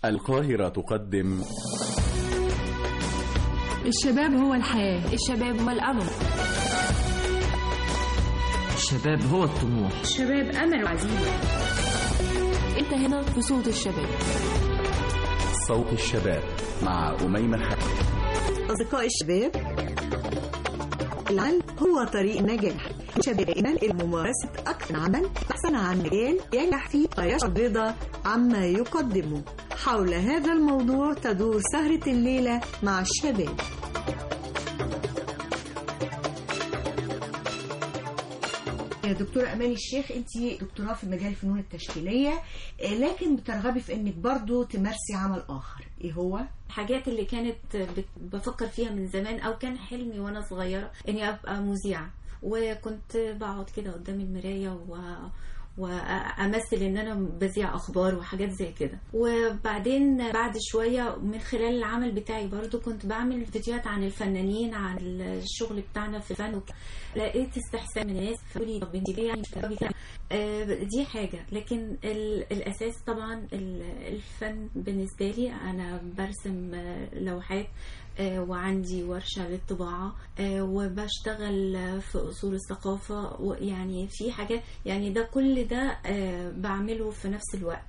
القاهرة تقدم الشباب هو الحياة الشباب هو الأمل الشباب هو الطموح الشباب أمل وعزيمة أنت هنا في صوت الشباب صوت الشباب مع أميمة حكم أصدقاء الشباب العلم هو طريق النجاح شبابنا الممارسة أكثر عمل أحسن عن مجال ينجح فيه ويشعر رضا عما يقدمه حول هذا الموضوع تدور سهرة الليلة مع الشباب يا دكتورة أماني الشيخ أنت دكتوراه في مجال الفنون التشكيلية آه، لكن بترغبي في أنك برضو تمارسي عمل آخر إيه هو؟ الحاجات اللي كانت بت- بفكر فيها من زمان او كان حلمي وانا صغيره اني ابقى مذيعه وكنت بقعد كده قدام المرايه و وامثل ان انا بذيع اخبار وحاجات زي كده وبعدين بعد شويه من خلال العمل بتاعي برضو كنت بعمل فيديوهات عن الفنانين عن الشغل بتاعنا في الفن وك- لقيت استحسان من الناس فقالوا لي طب انت ليه يعني مش بتعرفي كده؟ آه، دي حاجه لكن ال- الاساس طبعا ال- الفن بالنسبه لي انا برسم آه، لوحات آه، وعندي ورشة للطباعة آه، وبشتغل آه، في أصول الثقافة ويعني في حاجات يعني ده كل ده آه، بعمله في نفس الوقت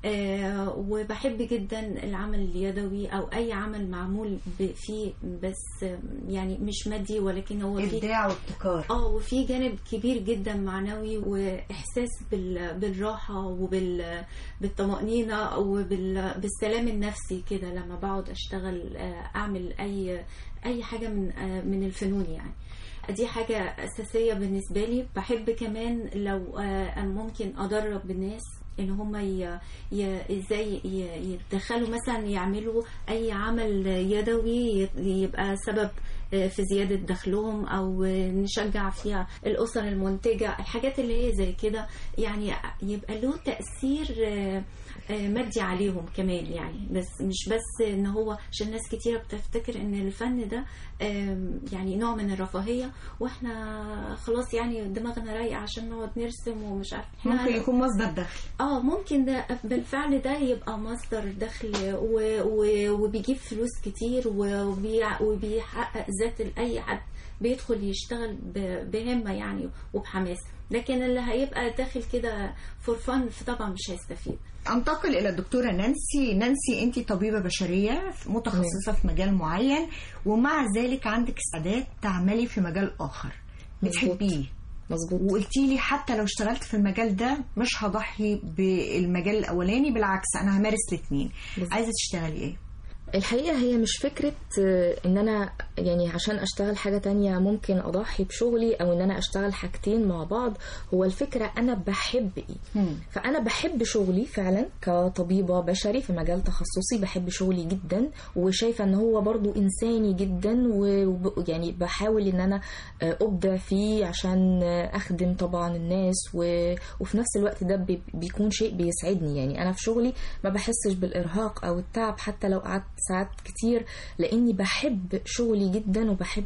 آه، وبحب جدا العمل اليدوي أو أي عمل معمول ب- فيه بس آه، يعني مش مادي ولكن هو فيه إبداع وابتكار اه وفي جانب كبير جدا معنوي واحساس بال... بالراحه وبال بالطمانينه وبالسلام النفسي كده لما بقعد اشتغل آه، اعمل اي اي حاجه من آه، من الفنون يعني دي حاجة أساسية بالنسبة لي بحب كمان لو آه، ممكن أدرب الناس ان هم ي... ي... ازاي ي... يتدخلوا مثلا يعملوا اي عمل يدوي يبقى سبب في زيادة دخلهم أو نشجع فيها الأسر المنتجة الحاجات اللي هي زي كده يعني يبقى له تأثير آه، آه، مادي عليهم كمان يعني بس مش بس ان هو عشان ناس كتيرة بتفتكر ان الفن ده آم، يعني نوع من الرفاهية واحنا خلاص يعني دماغنا رايقة عشان نقعد نرسم ومش عارف إحنا- ممكن يكون مصدر دخل اه ممكن ده بالفعل ده يبقى مصدر دخل و... و... وبيجيب فلوس كتير وبي... وبيحقق ذات لاي حد بيدخل يشتغل ب... بهمه يعني وبحماس لكن اللي هيبقى داخل كده فور فن طبعا مش هيستفيد انتقل الى الدكتوره نانسي نانسي انت طبيبه بشريه متخصصه في مجال معين ومع ذلك عندك استعداد تعملي في مجال اخر بتحبيه مظبوط وقلتي لي حتى لو اشتغلت في المجال ده مش هضحي بالمجال الاولاني بالعكس انا همارس الاثنين عايزه تشتغلي ايه الحقيقة هي مش فكرة آه، ان انا يعني عشان اشتغل حاجة تانية ممكن اضحي بشغلي او ان انا اشتغل حاجتين مع بعض هو الفكرة انا بحب ايه فانا بحب شغلي فعلا كطبيبة بشري في مجال تخصصي بحب شغلي جدا وشايفة ان هو برضو انساني جدا ويعني بحاول ان انا آه، ابدع فيه عشان آه، اخدم طبعا الناس و- وفي نفس الوقت ده بي- بيكون شيء بيسعدني يعني انا في شغلي ما بحسش بالارهاق او التعب حتى لو قعدت ساعات كتير لاني بحب شغلي جدا وبحب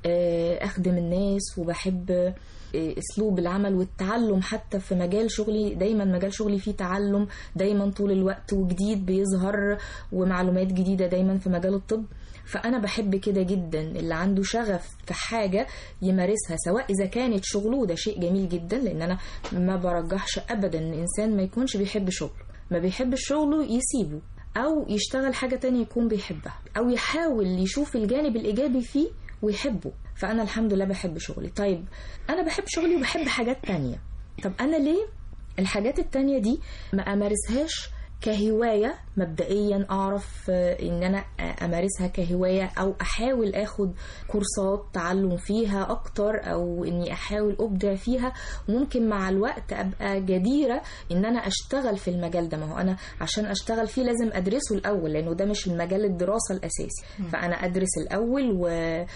آه، اخدم الناس وبحب آه، اسلوب العمل والتعلم حتى في مجال شغلي دايما مجال شغلي فيه تعلم دايما طول الوقت وجديد بيظهر ومعلومات جديدة دايما في مجال الطب فأنا بحب كده جدا اللي عنده شغف في حاجة يمارسها سواء إذا كانت شغله وده شيء جميل جدا لأن أنا ما برجحش أبدا إن إنسان ما يكونش بيحب شغله ما بيحبش شغله يسيبه أو يشتغل حاجة تانية يكون بيحبها أو يحاول يشوف الجانب الإيجابي فيه ويحبه فأنا الحمد لله بحب شغلي طيب أنا بحب شغلي وبحب حاجات تانية طب أنا ليه الحاجات التانية دي ما أمارسهاش كهواية مبدئيا أعرف آه، إن أنا آه، أمارسها كهواية أو أحاول أخد كورسات تعلم فيها أكتر أو إني أحاول أبدع فيها وممكن مع الوقت أبقى جديرة إن أنا أشتغل في المجال ده ما هو أنا عشان أشتغل فيه لازم أدرسه الأول لأنه ده مش المجال الدراسة الأساسي مم. فأنا أدرس الأول و...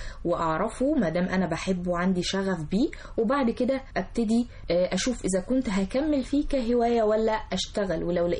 وأعرفه ما دام أنا بحبه وعندي شغف بيه وبعد كده أبتدي آه، أشوف إذا كنت هكمل فيه كهواية ولا أشتغل ولو لقيت إن أنا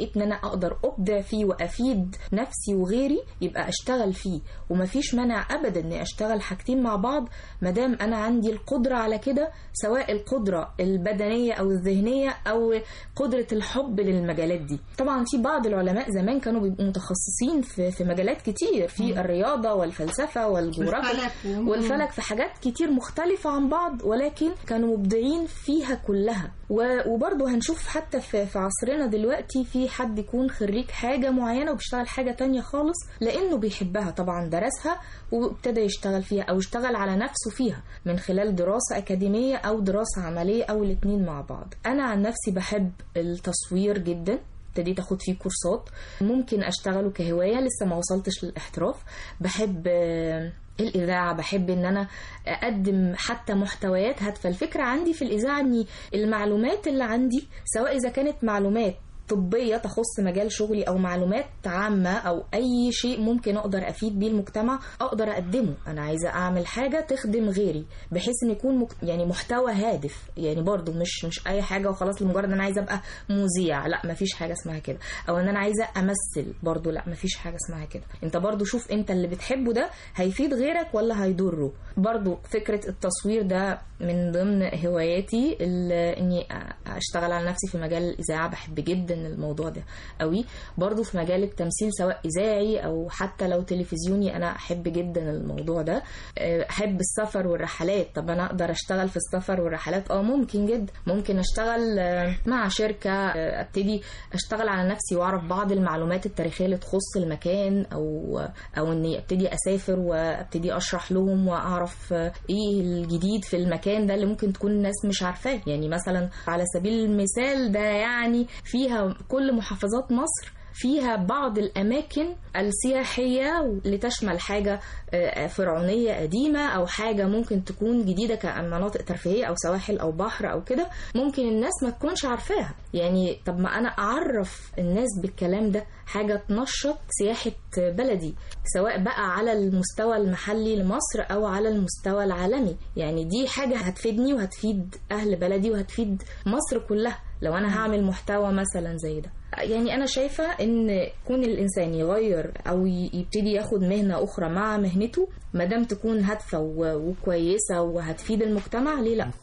اقدر ابدع فيه وافيد نفسي وغيري يبقى اشتغل فيه ومفيش مانع ابدا اني اشتغل حاجتين مع بعض ما دام انا عندي القدره على كده سواء القدره البدنيه او الذهنيه او قدره الحب للمجالات دي طبعا في بعض العلماء زمان كانوا بيبقوا متخصصين في في مجالات كتير في الرياضه والفلسفه والجغرافيا والفلك. والفلك في حاجات كتير مختلفة عن بعض ولكن كانوا مبدعين فيها كلها و- وبرضه هنشوف حتى في في عصرنا دلوقتي في حد يكون خريج حاجة معينة وبيشتغل حاجة تانية خالص لأنه بيحبها طبعا درسها وابتدى يشتغل فيها أو اشتغل على نفسه فيها من خلال دراسة أكاديمية أو دراسة عملية أو الاتنين مع بعض أنا عن نفسي بحب التصوير جدا ابتديت اخد فيه كورسات ممكن اشتغله كهوايه لسه ما وصلتش للاحتراف بحب آه، الإذاعة بحب إن أنا أقدم حتى محتويات هادفة الفكرة عندي في الإذاعة إن المعلومات اللي عندي سواء إذا كانت معلومات طبية تخص مجال شغلي أو معلومات عامة أو أي شيء ممكن أقدر أفيد بيه المجتمع أقدر أقدمه أنا عايزة أعمل حاجة تخدم غيري بحيث إن يكون مك... يعني محتوى هادف يعني برضو مش مش أي حاجة وخلاص لمجرد إن أنا عايزة أبقى مذيع لا مفيش حاجة اسمها كده أو إن أنا عايزة أمثل برضو لا مفيش حاجة اسمها كده أنت برضو شوف أنت اللي بتحبه ده هيفيد غيرك ولا هيضره برضو فكرة التصوير ده من ضمن هواياتي ال- اني اشتغل على نفسي في مجال الاذاعه بحب جدا الموضوع ده قوي برضو في مجال التمثيل سواء اذاعي او حتى لو تلفزيوني انا احب جدا الموضوع ده أه، احب السفر والرحلات طب انا اقدر اشتغل في السفر والرحلات اه ممكن جدا ممكن اشتغل آه، مع شركه آه، ابتدي اشتغل على نفسي واعرف بعض المعلومات التاريخيه اللي تخص المكان او او اني ابتدي اسافر وابتدي اشرح لهم واعرف آه، ايه الجديد في المكان ده اللي ممكن تكون الناس مش عارفاه يعني مثلا على سبيل المثال ده يعني فيها كل محافظات مصر فيها بعض الأماكن السياحية اللي تشمل حاجة آه، فرعونية قديمة أو حاجة ممكن تكون جديدة كمناطق ترفيهية أو سواحل أو بحر أو كده ممكن الناس ما تكونش عارفاها يعني طب ما أنا أعرف الناس بالكلام ده حاجة تنشط سياحة بلدي سواء بقى على المستوى المحلي لمصر أو على المستوى العالمي يعني دي حاجة هتفيدني وهتفيد أهل بلدي وهتفيد مصر كلها لو أنا هعمل محتوى مثلا زي ده يعني أنا شايفة إن كون الإنسان يغير أو ي- يبتدي ياخد مهنة أخرى مع مهنته مادام تكون هادفة و- وكويسة وهتفيد المجتمع ليه لأ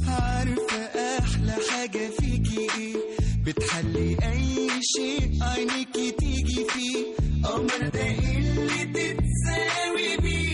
عارفة أحلى حاجة فيكي إيه بتحلي أي شيء عينيكي تيجي فيه قمر ده اللي تتساوي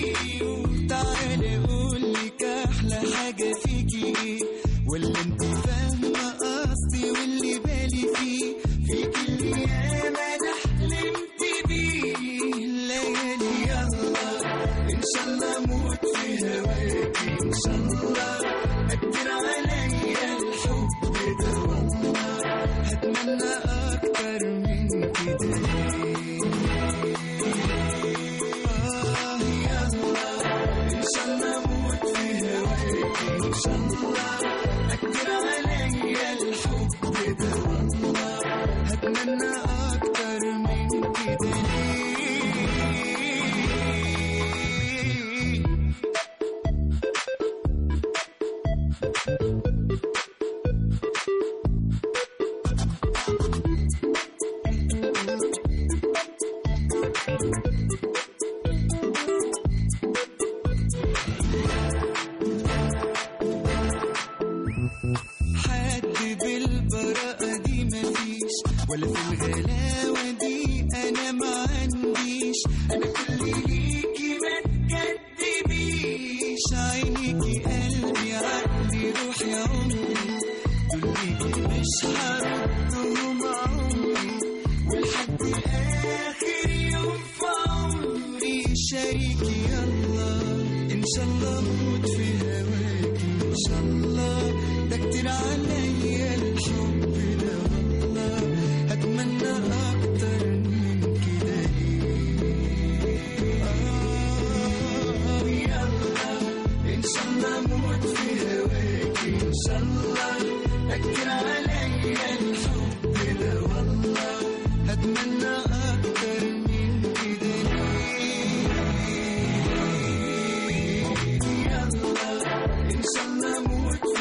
بيه تعالي أقولك أحلى حاجة فيكي إيه ولا أنت فاهمة قصدي واللي بالي فيه فيكي اللي ياما أنا حلمت بيه ليالي يلا إن شاء الله أموت في هواكي إن شاء الله أكتر عليا الحب ده والله هتمنى أكتر من كده آه يلا إن شاء الله أموت في هواكي إن شاء الله أكتر عليا الحب ده والله هتمنى أكتر من كده حد بالبراءة دي مفيش ولا في الغلاوة دي أنا ما عنديش أنا كل ليكي ما تكدبيش عينيكي قلبي عقلي روحي عمري دول ليكي مش هردهم عمري ولحد آخر يوم في عمري شريكي يلا إن شاء الله أموت في هواكي إن شاء الله ده كتير عليا الحب ده والله هتمنى أكتر من كده آه يلا إن شاء الله أموت في هواكي إن شاء الله ده كتير عليا الحب ده والله هتمنى أكتر من كده يلا إن شاء الله أموت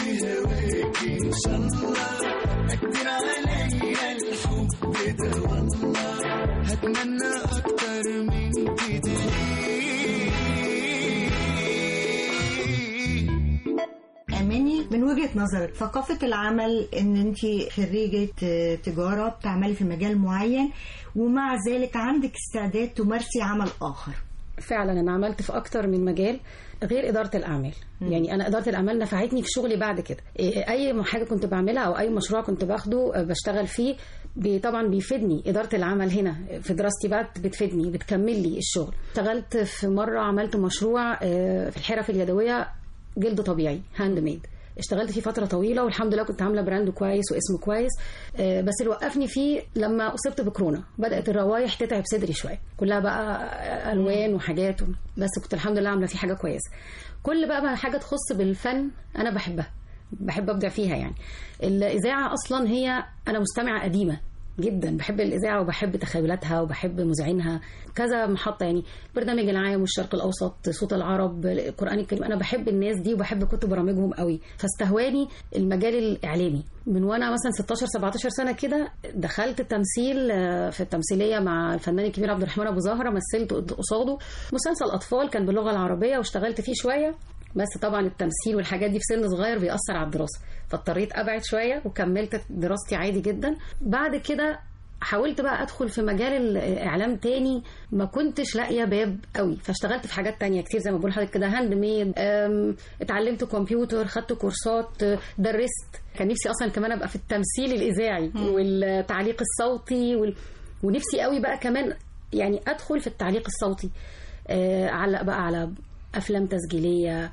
أكتر من كده اماني من وجهه نظرك ثقافه العمل ان انت خريجه آه، تجاره بتعملي في مجال معين ومع ذلك عندك استعداد تمارسي عمل اخر فعلا انا عملت في اكتر من مجال غير اداره الاعمال مم. يعني انا اداره الاعمال نفعتني في شغلي بعد كده إيه، اي حاجه كنت بعملها او اي مشروع كنت باخده آه، بشتغل فيه بي طبعا بيفيدني اداره العمل هنا في دراستي بقى بتفيدني بتكمل لي الشغل اشتغلت في مره عملت مشروع آه، في الحرف اليدويه جلد طبيعي هاند ميد اشتغلت فيه فتره طويله والحمد لله كنت عامله براند كويس واسم كويس آه، بس اللي وقفني فيه لما اصبت بكورونا بدات الروايح تتعب صدري شويه كلها بقى الوان وحاجات و- بس كنت الحمد لله عامله فيه حاجه كويسه كل بقى, بقى حاجه تخص بالفن انا بحبها بحب ابدع فيها يعني الاذاعه اصلا هي انا مستمعه قديمه جدا بحب الاذاعه وبحب تخيلاتها وبحب مذيعينها كذا محطه يعني برنامج العام والشرق الاوسط صوت العرب القران الكريم انا بحب الناس دي وبحب كتب برامجهم قوي فاستهواني المجال الاعلامي من وانا مثلا 16 17 سنه كده دخلت التمثيل آه، في التمثيليه مع الفنان الكبير عبد الرحمن ابو زهره مثلت قد- قصاده مسلسل اطفال كان باللغه العربيه واشتغلت فيه شويه بس طبعا التمثيل والحاجات دي في سن صغير بيأثر على الدراسة فاضطريت أبعد شوية وكملت دراستي عادي جدا بعد كده حاولت بقى ادخل في مجال الاعلام تاني ما كنتش لاقيه باب قوي فاشتغلت في حاجات تانية كتير زي ما بقول لحضرتك كده هاند ميد أم، اتعلمت كمبيوتر خدت كورسات أه، درست كان نفسي اصلا كمان ابقى في التمثيل الاذاعي والتعليق الصوتي وال... ونفسي قوي بقى كمان يعني ادخل في التعليق الصوتي آه، اعلق بقى على افلام تسجيليه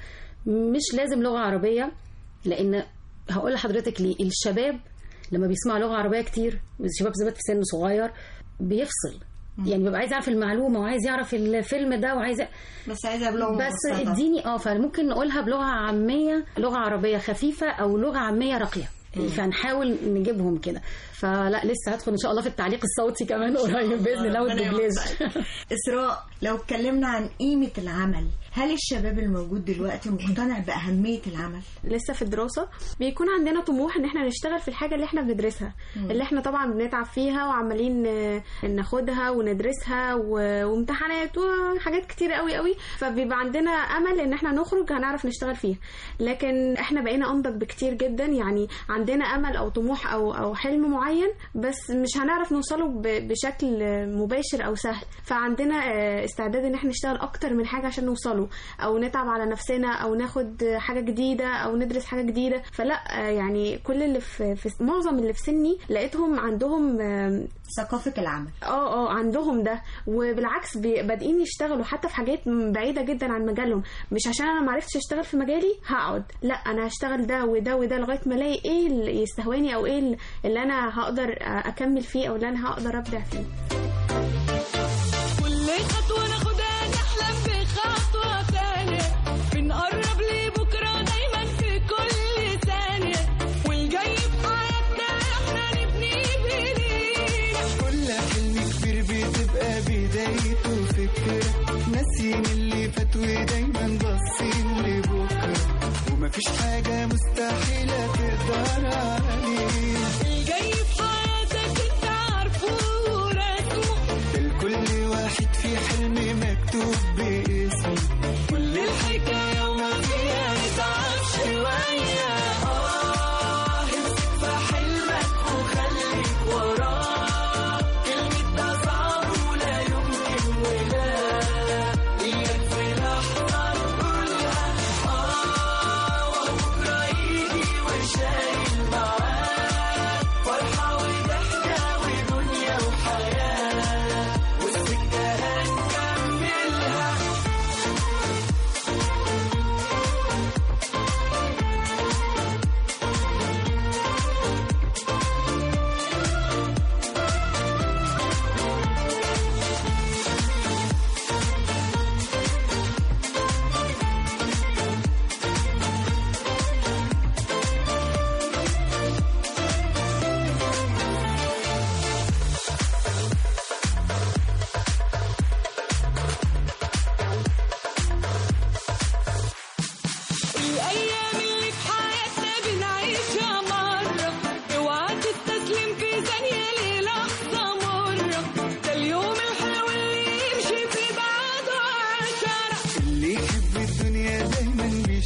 مش لازم لغه عربيه لان هقول لحضرتك ليه الشباب لما بيسمع لغه عربيه كتير الشباب بالذات في سن صغير بيفصل يعني بيبقى عايز يعرف المعلومه وعايز يعرف الفيلم ده وعايز بس عايزه بلغه بس مبسطة. اديني اه فممكن نقولها بلغه عاميه لغه عربيه خفيفه او لغه عاميه راقيه فنحاول نجيبهم كده فلا لسه هدخل ان شاء الله في التعليق الصوتي كمان قريب باذن الله ربنا والدوبلاج يوفقك. اسراء لو اتكلمنا عن قيمه العمل هل الشباب الموجود دلوقتي مقتنع باهميه العمل لسه في الدراسة بيكون عندنا طموح ان احنا نشتغل في الحاجة اللي احنا بندرسها مم. اللي احنا طبعا بنتعب فيها وعمالين آه، ناخدها وندرسها و- وامتحانات وحاجات كتير قوي قوي فبيبقى عندنا امل ان احنا نخرج هنعرف نشتغل فيها لكن احنا بقينا انضج بكتير جدا يعني عندنا امل او طموح او او حلم معين بس مش هنعرف نوصله ب- بشكل مباشر او سهل فعندنا آه، استعداد ان احنا نشتغل اكتر من حاجة عشان نوصله او نتعب على نفسنا او ناخد حاجة جديدة او ندرس حاجة جديدة فلا آه، يعني كل اللي في, في معظم اللي في سني لقيتهم عندهم ثقافة العمل اه اه عندهم ده وبالعكس بي- بادئين يشتغلوا حتى في حاجات بعيدة جدا عن مجالهم مش عشان انا معرفتش اشتغل في مجالي هقعد لا انا هشتغل ده وده وده لغاية ما الاقي ايه اللي يستهواني او ايه اللي انا هقدر اكمل فيه او اللي انا هقدر ابدع فيه كل خطوة ناخدها نحلم بخطوة تانية بنقرب لبكرة دايما في كل ثانية والجاي في حياتنا احنا نبني بايدينا كل حلم كبير بتبقى بدايته فكرة ناسيين اللي فات ودايما باصين لبكرة ومفيش حاجة مستحيلة تقدر عليها الجاي في حياتك انت عارفه ورسمه لكل واحد في حلم مكتوب باسمه كل الحكاية وما فيها نتعب شوية آه امسك في حلمك وخليك وراه كلمة ده صعب ولا يمكن ولا إياك في لحظة تقولها آه وبكرة يجي وشايل معاه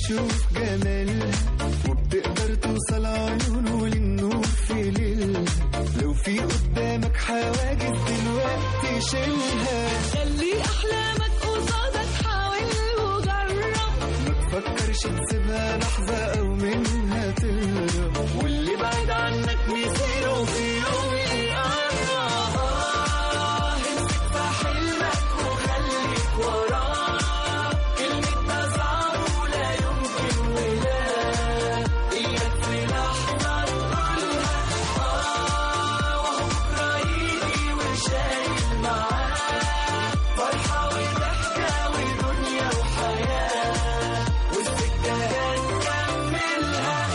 بتشوف جمالها وبتقدر توصل عيونه للنور في ليلها لو في قدامك حواجز دلوقتي شيلها خلي احلامك قصادك حاول وجرب ما تفكرش تسيبها لحظة أو منها تهرب واللي بعيد عنك مصيره في يوم يقرب آه، امسك في حلمك وخليك وراه كلمة ده صعب ولا يمكن ولا إياك في لحظة تقولها آه وهو بكرة يجي وشايل معاه فرحة وضحكة ودنيا وحياة والسكة هنكملها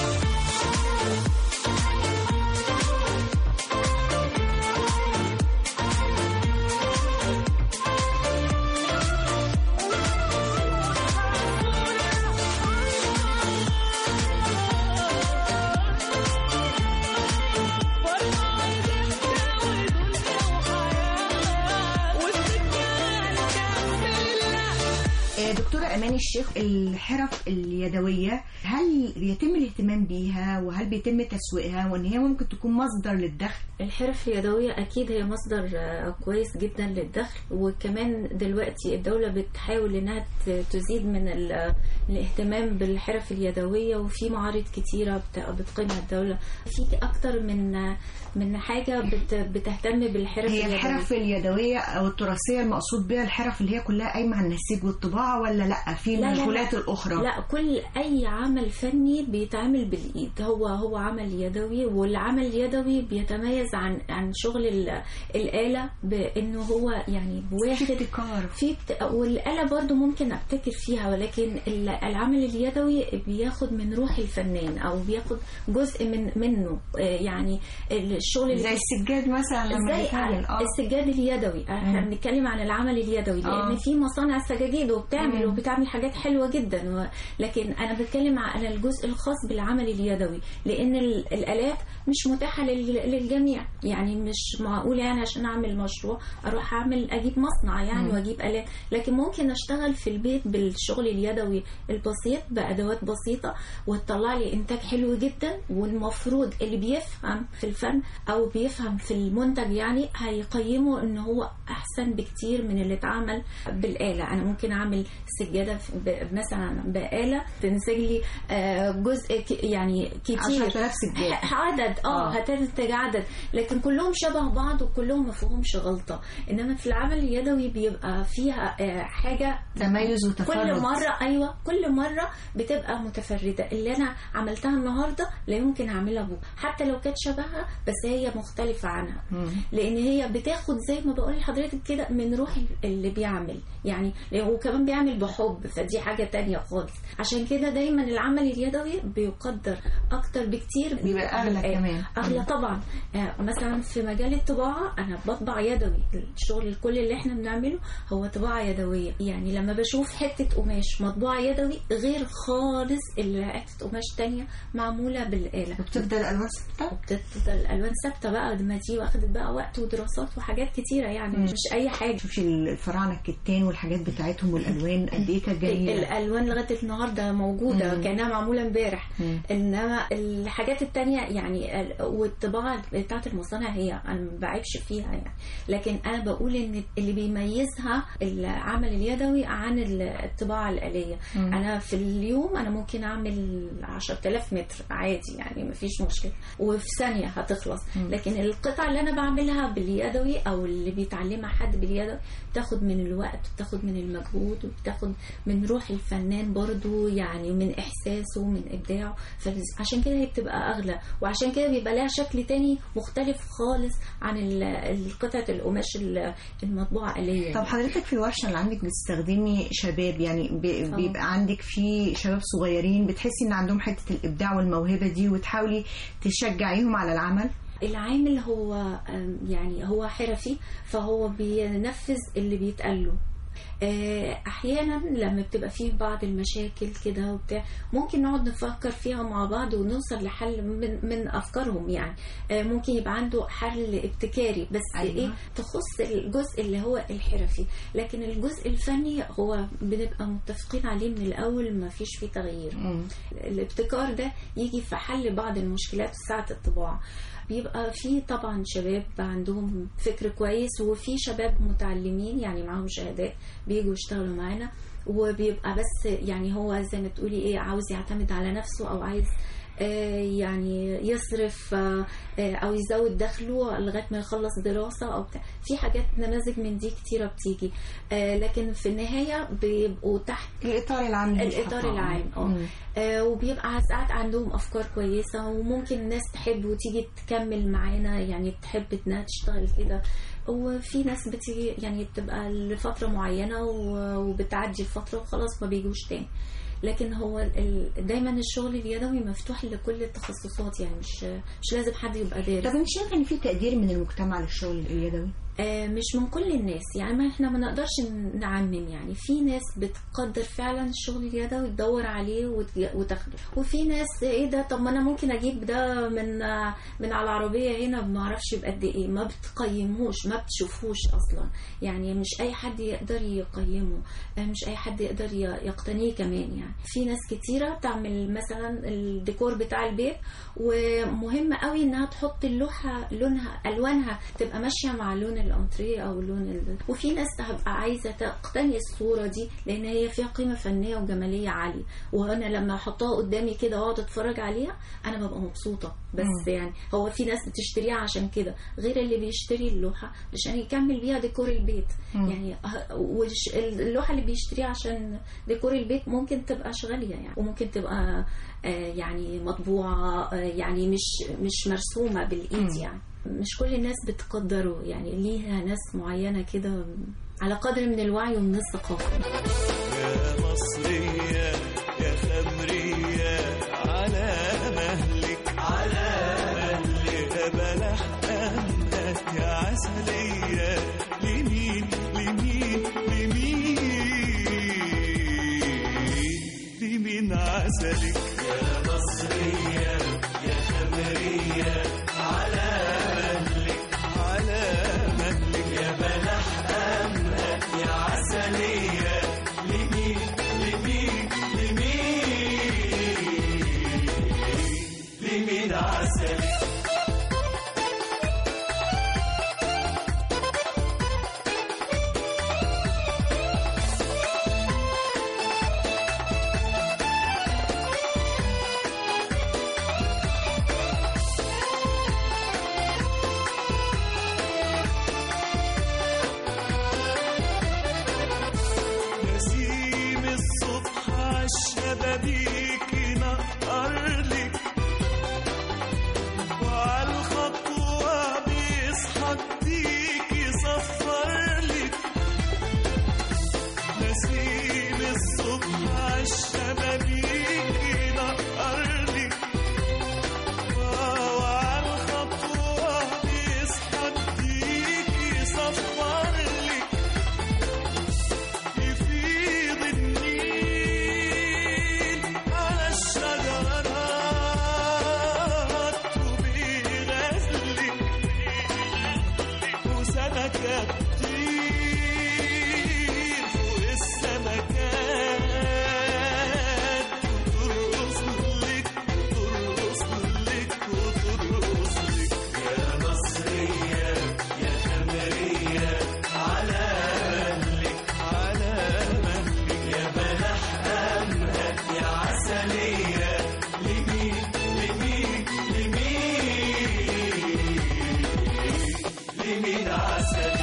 آه، دكتورة أماني الشيخ الحرف اليدوية هل بيتم الاهتمام بيها وهل بيتم تسويقها وان هي ممكن تكون مصدر للدخل الحرف اليدوية أكيد هي مصدر آه، كويس جدا للدخل وكمان دلوقتي الدولة بتحاول إنها ت- تزيد من ال- الاهتمام بالحرف اليدوية وفي معارض كتيرة بت- بتقيمها الدولة في أكتر من من حاجة بت- بتهتم بالحرف هي اليدوية الحرف اليدوية أو التراثية المقصود بها الحرف اللي هي كلها قايمة على النسيج والطباعة ولا لأ في لا، لا، لا. المشغولات الأخرى لا كل اي عمل فني بيتعمل بالايد هو هو عمل يدوي والعمل اليدوي بيتميز عن عن شغل ال- الاله بانه هو يعني بواحد في ابتكار في بت... والاله برضو ممكن ابتكر فيها ولكن ال- العمل اليدوي بياخد من روح الفنان او بياخد جزء من منه آه، يعني الشغل زي السجاد مثلا لما زي بيتعمل اه السجاد اليدوي احنا مم. بنتكلم عن العمل اليدوي لان آه. في مصانع سجاجيد وبتعمل مم. وبتعمل حاجات حلوه جدا و... لكن انا بتكلم على الجزء الخاص بالعمل اليدوي لان ال- الالات مش متاحه لل... للجميع يعني مش معقول يعني عشان اعمل مشروع اروح اعمل اجيب مصنع يعني مم. واجيب الات لكن ممكن اشتغل في البيت بالشغل اليدوي البسيط بادوات بسيطه وتطلع لي انتاج حلو جدا والمفروض اللي بيفهم في الفن او بيفهم في المنتج يعني هيقيمه ان هو احسن بكتير من اللي اتعمل بالاله انا ممكن اعمل سجاده في- ب- مثلا باله تنسج لي آه، جزء ك- يعني كتير 10,000 سجادة. ح- عدد اه آه. هتنتج عدد لكن كلهم شبه بعض وكلهم ما فيهمش غلطه انما في العمل اليدوي بيبقى فيها آه، حاجه تميز وتفرد. كل مره ايوه كل مره بتبقى متفرده اللي انا عملتها النهارده لا يمكن اعملها بكره حتى لو كانت شبهها بس هي مختلفه عنها لان هي بتاخد زي ما بقول لحضرتك كده من روح اللي بيعمل يعني وكمان بيعمل بحب فدي حاجه تانية خالص عشان كده دايما العمل اليدوي بيقدر اكتر بكتير بيبقى أغلى من- كمان. اغلى مم. طبعا آه، مثلا في مجال الطباعه انا بطبع يدوي الشغل الكل اللي احنا بنعمله هو طباعه يدويه يعني لما بشوف حته قماش مطبوعه يدوي غير خالص اللي حته قماش تانية معموله بالاله وبتفضل الألوان ثابتة بتفضل الالوان ثابته بقى ما دي واخدت بقى وقت ودراسات وحاجات كتيره يعني مم. مش اي حاجه شوفي الفراعنة الكتان والحاجات بتاعتهم والألوان قد إيه كانت جميلة الالوان لغايه النهارده موجوده مم. كانها معموله امبارح مم. انما الحاجات التانية يعني ال- والطباعه بتاعت المصانع هي انا ما بعيبش فيها يعني لكن انا بقول ان اللي بيميزها العمل اليدوي عن الطباعه الاليه مم. انا في اليوم انا ممكن اعمل 10000 متر عادي يعني ما فيش مشكله وفي ثانيه هتخلص مم. لكن القطع اللي انا بعملها باليدوي او اللي بيتعلمها حد باليدوي بتاخد من الوقت بتاخد من المجهود وبتاخد من روح الفنان برضو يعني من احساسه ومن ابداعه فعشان كده هي بتبقى اغلى وعشان كده بيبقى لها شكل تاني مختلف خالص عن ال- القطعه القماش ال- المطبوعه آلية طب حضرتك في الورشة اللي عندك بتستخدمي شباب يعني بي- بيبقى عندك في شباب صغيرين بتحسي ان عندهم حتة الإبداع والموهبة دي وتحاولي تشجعيهم على العمل العامل هو أم، يعني هو حرفي فهو بينفذ اللي بيتقال له آه، احيانا لما بتبقى فيه بعض المشاكل كده وبتاع ممكن نقعد نفكر فيها مع بعض ونوصل لحل من, من افكارهم يعني آه، ممكن يبقى عنده حل ابتكاري بس أيوة. أيوة. ايه تخص الجزء اللي هو الحرفي لكن الجزء الفني هو بنبقى متفقين عليه من الاول ما فيش فيه تغيير الابتكار ده يجي في حل بعض المشكلات ساعة الطباعة بيبقى في طبعا شباب عندهم فكر كويس وفي شباب متعلمين يعني معاهم شهادات بيجوا يشتغلوا معانا وبيبقى بس يعني هو زي ما تقولي ايه عاوز يعتمد على نفسه او عايز آه، يعني يصرف آه، آه، او يزود دخله لغايه ما يخلص دراسه او بتاع في حاجات نماذج من دي كتيره بتيجي آه، لكن في النهايه بيبقوا تحت الاطار العام الاطار العام اه مم. آه، وبيبقى ساعات عندهم افكار كويسه وممكن الناس تحب وتيجي تكمل معانا يعني تحب انها تشتغل كده وفي ناس بتيجي يعني بتبقى لفتره معينه و- وبتعدي الفتره وخلاص ما بيجوش تاني لكن هو ال- دايما الشغل اليدوي مفتوح لكل التخصصات يعني مش مش لازم حد يبقى دارس طب انت شايفه ان في تقدير من المجتمع للشغل اليدوي آه، مش من كل الناس يعني ما احنا ما نقدرش نعمم يعني في ناس بتقدر فعلا الشغل اليدوي وتدور عليه وت- وتاخده وفي ناس ايه ده طب ما انا ممكن اجيب ده من آه، من على العربيه هنا ما اعرفش بقد ايه ما بتقيموش ما بتشوفوش اصلا يعني مش اي حد يقدر يقيمه آه، مش اي حد يقدر ي- يقتنيه كمان يعني في ناس كتيره تعمل مثلا الديكور بتاع البيت ومهم قوي انها تحط اللوحه لونها الوانها تبقى ماشيه مع لون الانتريه او لون ال... وفي ناس هتبقى عايزه تقتني الصوره دي لان هي فيها قيمه فنيه وجماليه عاليه وانا لما احطها قدامي كده واقعد اتفرج عليها انا ببقى مبسوطه بس مم. يعني هو في ناس بتشتريها عشان كده غير اللي بيشتري اللوحه عشان يكمل بيها ديكور البيت مم. يعني ه- والش- اللوحه اللي بيشتريها عشان ديكور البيت ممكن تبقاش غاليه يعني وممكن تبقى آه، يعني مطبوعه آه، يعني مش مش مرسومه بالايد يعني مش كل الناس بتقدره يعني ليها ناس معينه كده على قدر من الوعي ومن الثقافه يا مصرية يا خمرية على مهلك على مهلك يا بلح أمك يا عسلية لمين لمين لمين لمين عسلك يا مصرية يا خمرية على مهلك على مهلك يا بلح أمك يا عسلية لمين لمين لمين لمين عسلك نسيم الصبح عالشبابيك ينقرلك وعالخطوة بيصحى جديك يصفرلك نسيم الصبح عالشبابيك ينقرلك وعالخطوة بيصحى جديك يصفرلك يفيض النيل على الشجرات وبيغزلك وسمكة تطير فوق السمكات وترقص لك وترقص لك وترقص لك يا مصرية يا خمرية على مهلك على مهلك يا بلح أمهك يا عسلية لمين لمين لمين لمين عسلك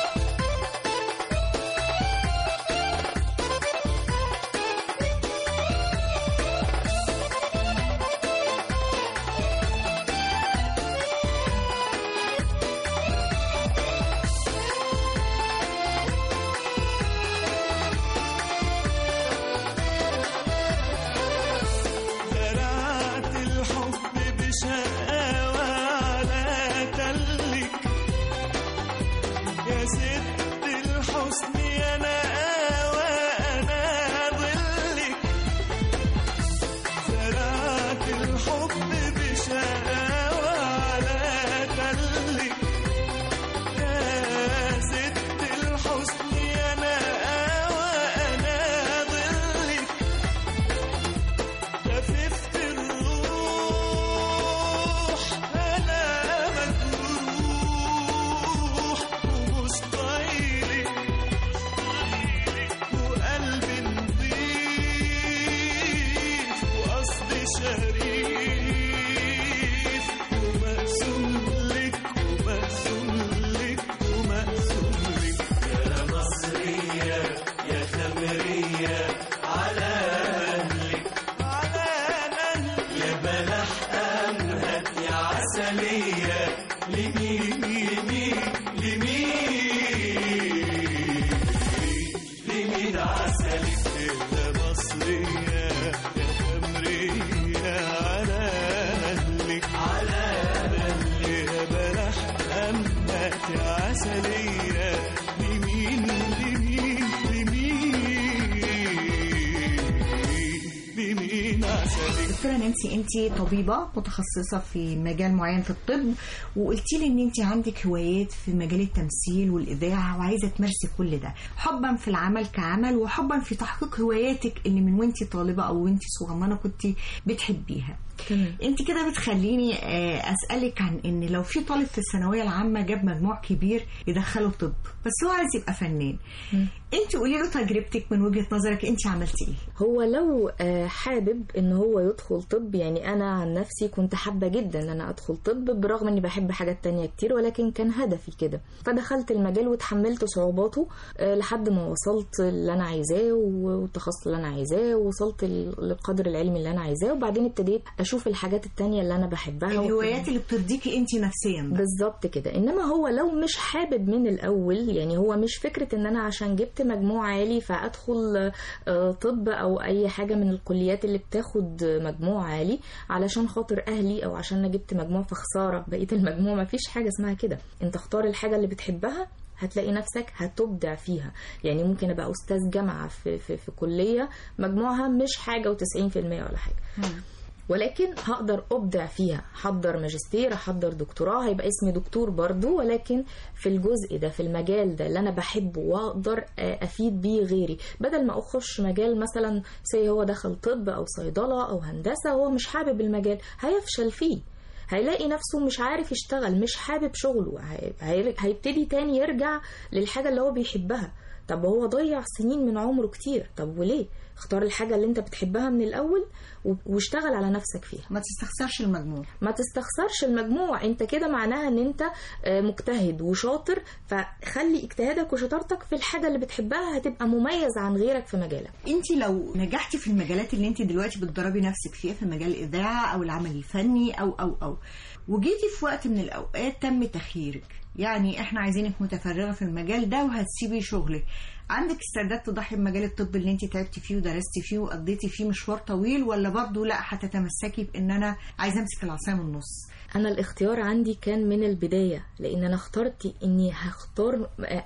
زرعت الحب بشقاوة على تلك يا ست الحسن يا شريف ومقسوم لك ومقسوم لك ومقسوم لك يا مصرية يا خمرية على أهلك على أهلك يا بلح أمهد يا عسلية لمين لمين لمين لمين عسلك يا مصرية يا خمرية على أهلك على أهلك يا بلح أمهد يا عسلية لمين لمين لمين لمين عسلك دكتورة نانسي انت طبيبة متخصصة في مجال معين في الطب وقلتي لي ان انت عندك هوايات في مجال التمثيل والاذاعة وعايزة تمارسي كل ده حبا في العمل كعمل وحبا في تحقيق هواياتك اللي من وانت طالبة او وانت صغننة كنت بتحبيها تمام انت كده بتخليني آه، اسالك عن ان لو في طالب في الثانويه العامه جاب مجموع كبير يدخله طب بس هو عايز يبقى فنان انت قولي له تجربتك من وجهه نظرك انت عملتي ايه هو لو آه، حابب ان هو يدخل طب يعني انا عن نفسي كنت حابه جدا ان انا ادخل طب برغم اني بحب حاجات تانية كتير ولكن كان هدفي كده فدخلت المجال وتحملت صعوباته آه، لحد ما وصلت اللي انا عايزاه والتخصص اللي انا عايزاه ووصلت ال- للقدر العلمي اللي انا عايزاه وبعدين ابتديت اشوف الحاجات التانية اللي انا بحبها الهوايات اللي بترضيكي انت نفسيا بقى. بالظبط كده انما هو لو مش حابب من الاول يعني هو مش فكره ان انا عشان جبت مجموع عالي فادخل آه، طب او اي حاجه من الكليات اللي بتاخد مجموع عالي علشان خاطر اهلي او عشان انا جبت مجموع فخساره بقيه المجموع ما فيش حاجه اسمها كده انت اختار الحاجه اللي بتحبها هتلاقي نفسك هتبدع فيها يعني ممكن ابقى استاذ جامعه في في, في كليه مجموعها مش حاجه و90% ولا حاجه ولكن هقدر ابدع فيها حضر ماجستير احضر دكتوراه هيبقى اسمي دكتور برضو ولكن في الجزء ده في المجال ده اللي انا بحبه واقدر آه، افيد بيه غيري بدل ما اخش مجال مثلا سي هو دخل طب او صيدله او هندسه هو مش حابب المجال هيفشل فيه هيلاقي نفسه مش عارف يشتغل مش حابب شغله هي- هي- هيبتدي تاني يرجع للحاجة اللي هو بيحبها طب هو ضيع سنين من عمره كتير طب وليه اختار الحاجة اللي انت بتحبها من الأول و- واشتغل على نفسك فيها ما تستخسرش المجموع ما تستخسرش المجموع انت كده معناها ان انت آه، مجتهد وشاطر فخلي اجتهادك وشطارتك في الحاجة اللي بتحبها هتبقى مميز عن غيرك في مجالك انت لو نجحتي في المجالات اللي انت دلوقتي بتدربي نفسك فيها في مجال الاذاعه او العمل الفني او او او وجيتي في وقت من الاوقات تم تخييرك يعني احنا عايزينك متفرغه في المجال ده وهتسيبي شغلك عندك استعداد تضحي بمجال الطب اللي انت تعبتي فيه ودرستي فيه وقضيتي فيه مشوار طويل ولا برضه لا هتتمسكي بان انا عايزه امسك العصايه من النص انا الاختيار عندي كان من البدايه لان انا اخترت اني هختار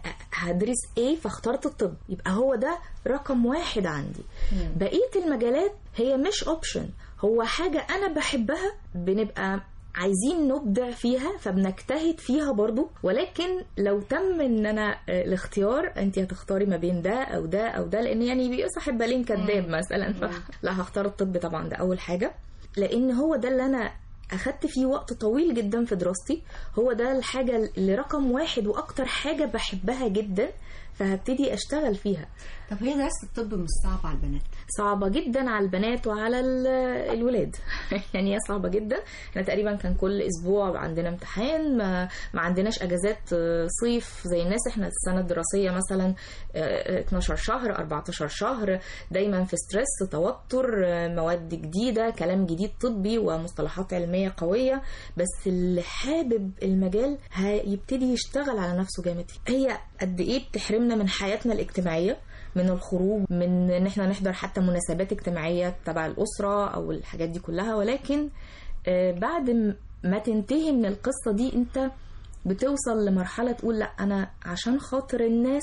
هدرس ايه فاخترت الطب يبقى هو ده رقم واحد عندي بقيه المجالات هي مش اوبشن هو حاجه انا بحبها بنبقى عايزين نبدع فيها فبنجتهد فيها برضو ولكن لو تم ان انا آه، الاختيار انت هتختاري ما بين ده او ده او ده لان يعني بيبقى صاحب بالين كذاب مثلا لا هختار الطب طبعا ده اول حاجه لان هو ده اللي انا اخدت فيه وقت طويل جدا في دراستي هو ده الحاجه اللي رقم واحد واكتر حاجه بحبها جدا فهبتدي اشتغل فيها طب هي دراسه الطب مش صعبه على البنات صعبة جدا على البنات وعلى ال- الولاد يعني هي صعبة جدا احنا تقريبا كان كل اسبوع عندنا امتحان ما, ما عندناش اجازات آه، صيف زي الناس احنا السنة الدراسية مثلا آه، 12 شهر 14 شهر دايما في ستريس توتر آه، مواد جديدة كلام جديد طبي ومصطلحات علمية قوية بس اللي حابب المجال هيبتدي يشتغل على نفسه جامد فيه هي قد ايه بتحرمنا من حياتنا الاجتماعية من الخروج من ان احنا نحضر حتى مناسبات اجتماعيه تبع الاسره او الحاجات دي كلها ولكن آه، بعد م- ما تنتهي من القصه دي انت بتوصل لمرحله تقول لا انا عشان خاطر الناس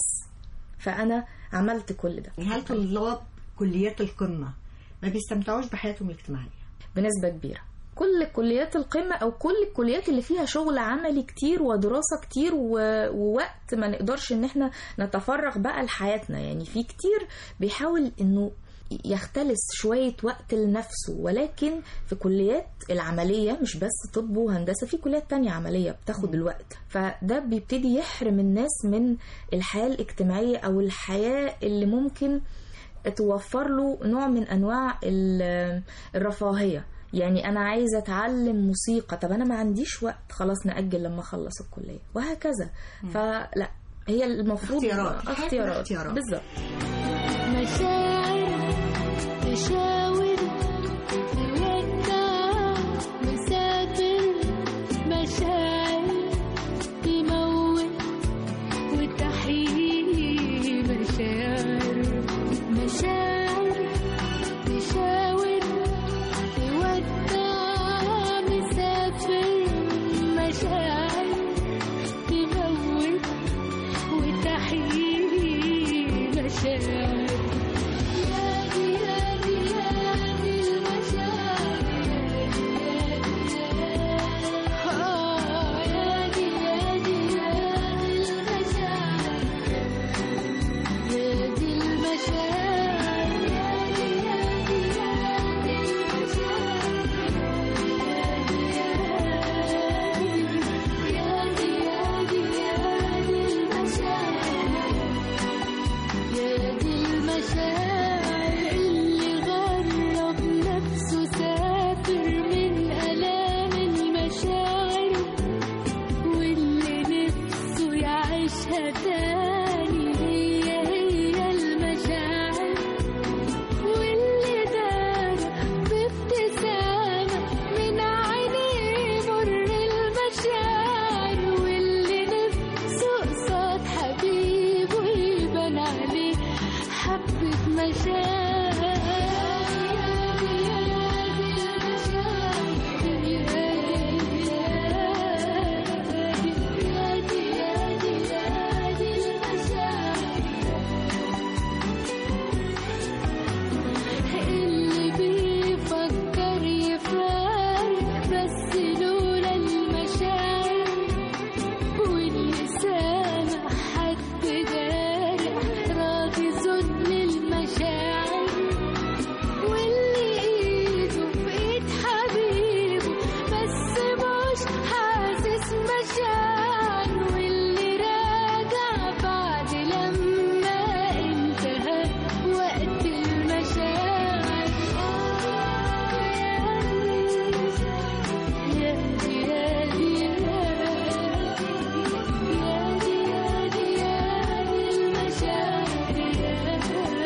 فانا عملت كل ده هل طلاب كليات القمه ما بيستمتعوش بحياتهم الاجتماعيه بنسبه كبيره كل كليات القمة أو كل الكليات اللي فيها شغل عملي كتير ودراسة كتير و- ووقت ما نقدرش إن احنا نتفرغ بقى لحياتنا يعني في كتير بيحاول إنه يختلس شوية وقت لنفسه ولكن في كليات العملية مش بس طب وهندسة في كليات تانية عملية بتاخد الوقت فده بيبتدي يحرم الناس من الحياة الاجتماعية أو الحياة اللي ممكن توفر له نوع من انواع ال- الرفاهيه يعني انا عايزه اتعلم موسيقى طب انا ما عنديش وقت خلاص ناجل لما اخلص الكليه وهكذا فلا هي المفروض اختيارات. اختيارات اختيارات. بالظبط مشاعر تشاور تودع مسافر مشاعر تموت وتحيي مشاعر مشاعر تشاور تودع مسافر مشاعر تموت وتحيي مشاعر يادي يادي يادي المشاعر آه يادي يادي يادي المشاعر يادي المشاعر يادي يادي يادي المشاعر يادي يادي يادي المشاعر يا دي المشاعر اللي غرب نفسه سافر من آلام المشاعر واللي نفسه يعيشها تاني هي هي المشاعر واللي دار بابتسامة من عينيه مر المشاعر واللي نفسه قصاد حبيبه يبان عليه حبة مشاعر اللي بيفكر يفارق بس لولا المشاعر واللي سامع حد جارح راضي ظن المشاعر واللي ايده في ايد حبيبه بس مش حاسس مشاعر واللي راجع بعد لما انتهى وقت المشاعر يا دي يا دي يا دي يا دي يا دي المشاعر يا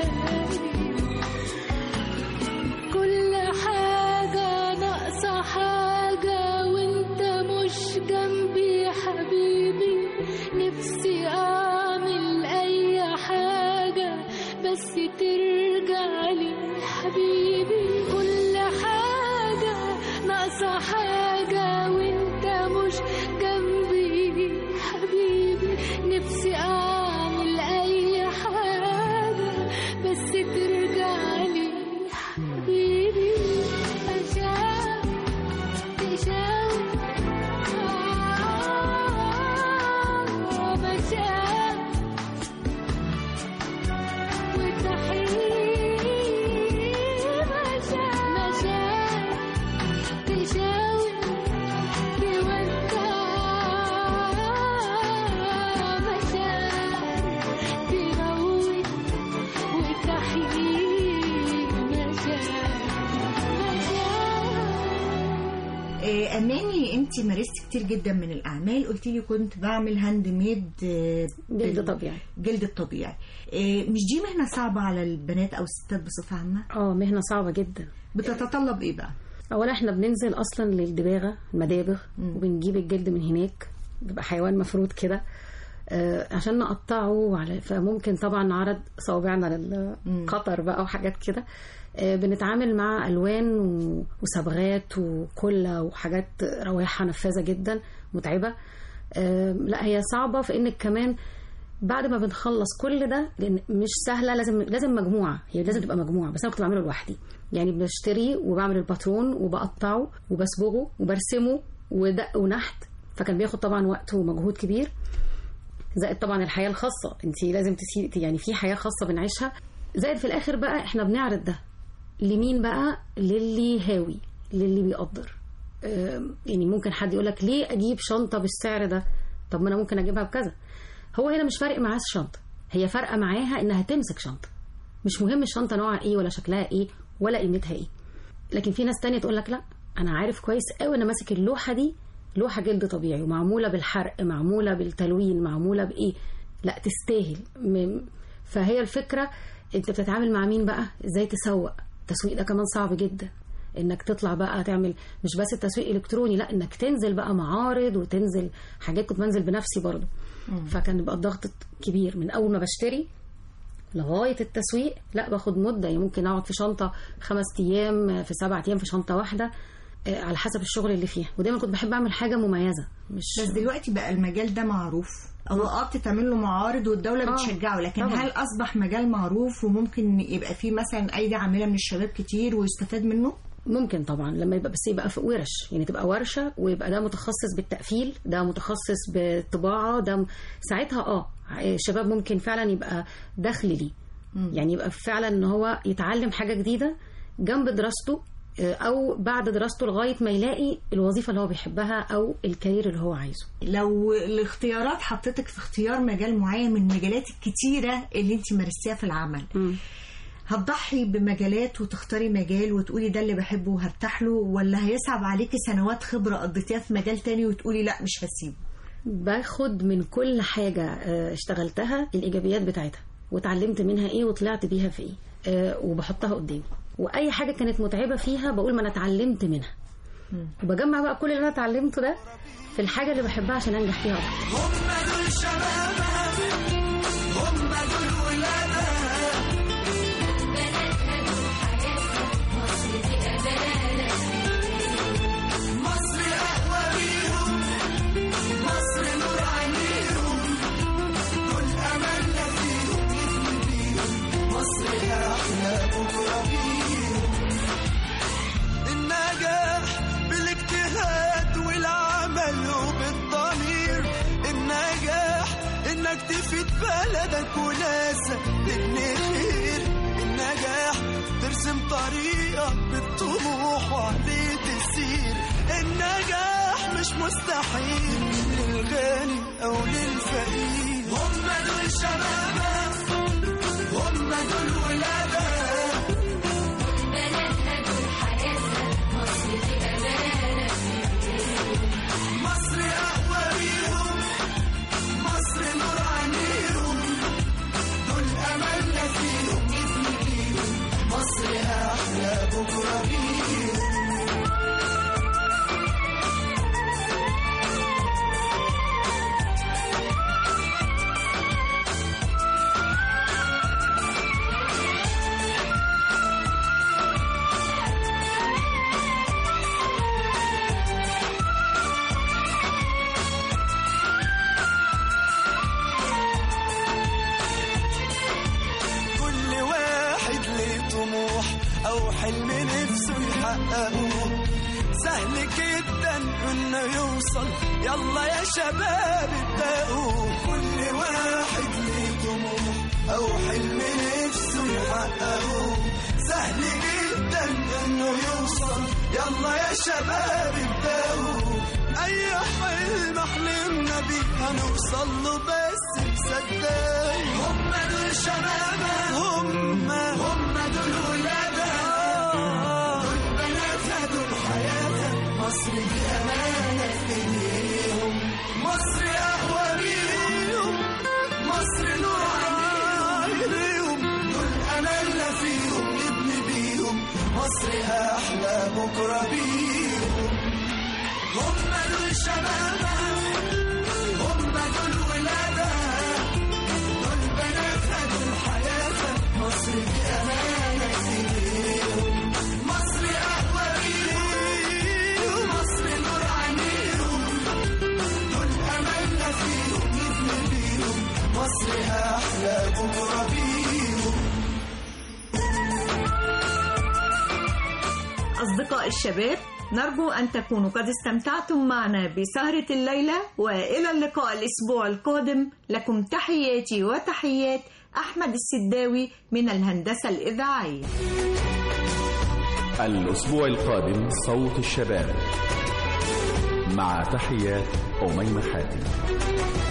كل حاجة ناقصة حاجة وانت مش جنبي يا حبيبي نفسي اعمل اي حاجة بس ترجع لي حبيبي كل حاجة ناقصة حاجة وانت مش جنبي حبيبي نفسي اعمل اي حاجة بس ترجع لي حبيبي مشاعر تشاور آه، مشاعر وتحيي مشاعر مشاعر تشاور تودع مشاعر تموت وتحيي مشاعر آه، اماني انت مارستي كتير جدا من الاعمال قلت لي كنت بعمل هاند ميد آه، جلد بال- طبيعي. جلد الطبيعي آه، مش دي مهنه صعبه على البنات او الستات بصفه عامه اه مهنه صعبه جدا بتتطلب ايه بقى اولا احنا بننزل اصلا للدباغه المدابغ وبنجيب الجلد من هناك بيبقى حيوان مفروض كده آه، عشان نقطعه على فممكن طبعا نعرض صوابعنا للقطر بقى وحاجات كده آه، بنتعامل مع الوان و- وصبغات وكلة وحاجات روائحها نفاذه جدا متعبه آه، لا هي صعبه في انك كمان بعد ما بنخلص كل ده لان مش سهله لازم لازم مجموعه هي لازم تبقى مجموعه بس انا كنت بعمله لوحدي يعني بشتري وبعمل الباترون وبقطعه وبصبغه وبرسمه ودق ونحت فكان بياخد طبعا وقت ومجهود كبير زائد طبعا الحياه الخاصه انت لازم تسي يعني في حياه خاصه بنعيشها زائد في الاخر بقى احنا بنعرض ده لمين بقى للي هاوي للي بيقدر آم، يعني ممكن حد يقول لك ليه اجيب شنطه بالسعر ده طب ما انا ممكن اجيبها بكذا هو هنا مش فارق معاه الشنطه هي فارقه معاها انها تمسك شنطه مش مهم الشنطه نوعها ايه ولا شكلها ايه ولا قيمتها ايه لكن في ناس تانية تقول لك لا انا عارف كويس قوي انا ماسك اللوحه دي لوحه جلد طبيعي ومعموله بالحرق معموله بالتلوين معموله بايه لا تستاهل م- فهي الفكره انت بتتعامل مع مين بقى ازاي تسوق التسويق ده كمان صعب جدا انك تطلع بقى تعمل مش بس التسويق الكتروني لا انك تنزل بقى معارض وتنزل حاجات كنت بنزل بنفسي برضه فكان بيبقى الضغط كبير من اول ما بشتري لغايه التسويق لا باخد مده يعني ممكن اقعد في شنطه خمس ايام في سبعة ايام في شنطه واحده آه، على حسب الشغل اللي فيها ودايما كنت بحب اعمل حاجه مميزه مش بس دلوقتي بقى المجال ده معروف او اه بتعمل له معارض والدوله آه، بتشجعه لكن طبعاً. هل اصبح مجال معروف وممكن يبقى فيه مثلا ايدي عامله من الشباب كتير ويستفاد منه ممكن طبعا لما يبقى بس يبقى في ورش يعني تبقى ورشه ويبقى ده متخصص بالتقفيل ده متخصص بالطباعه ده م- ساعتها اه الشباب ممكن فعلا يبقى دخل ليه يعني يبقى فعلا ان هو يتعلم حاجه جديده جنب دراسته آه، او بعد دراسته لغايه ما يلاقي الوظيفه اللي هو بيحبها او الكارير اللي هو عايزه لو الاختيارات حطيتك في اختيار مجال معين من المجالات الكتيره اللي انت مارستيها في العمل هتضحي بمجالات وتختاري مجال وتقولي ده اللي بحبه وهرتاح له ولا هيصعب عليكي سنوات خبره قضيتيها في مجال تاني وتقولي لا مش هسيبه باخد من كل حاجة آه، اشتغلتها الإيجابيات بتاعتها واتعلمت منها إيه وطلعت بيها في إيه آه، وبحطها قدامي وأي حاجة كانت متعبة فيها بقول ما أنا اتعلمت منها وبجمع بقى كل اللي أنا اتعلمته ده في الحاجة اللي بحبها عشان أنجح فيها أكتر هم دول شبابها هم دول ولادها مصر أقوى بيهم مصر نور عينيهم دول أملنا فيهم نبني بيهم مصر أحلى بكرة بيهم النجاح بالاجتهاد والعمل وبالضمير النجاح انك تفيد بلدك وناسك تبني خير النجاح ترسم طريقك بالطموح وعليه تسير النجاح مش مستحيل للغني او للفقير هم دول شبابك هم دول ولادك مصر أقوى بيهم مصر نور عينيهم دول أملنا فيهم نبني بيهم مصر أحلى بكرة بيهم كل واحد ليه طموح او حلم نفسه يحققه سهل جدا انه يوصل يلا يا شباب ابدأوا كل واحد ليه طموح او حلم نفسه يحققه سهل جدا انه يوصل يلا يا شباب ابدأوا اي حلم حلمنا بيه هنوصل له بس نصدق هم دول شبابها هم هم دول ولادها دول بناتها دول حياتها مصر دي امانه في ايديهم مصر اقوى بيهم مصر نور عينيهم دول املنا فيهم نبني بيهم مصر احلى بكره بيهم هم دول شبابها هم دول ولادها دول بناتها دول حياتها مصر دي أمانة في إيديهم مصر أقوى بيهم مصر نور عينيهم دول أملنا فيهم نبني بيهم مصر أحلى بكرة بيهم أصدقاء الشباب نرجو أن تكونوا قد استمتعتم معنا بسهرة الليلة وإلى اللقاء الأسبوع القادم لكم تحياتي وتحيات أحمد السداوي من الهندسة الإذاعية الأسبوع القادم صوت الشباب مع تحيات أميمة حاتم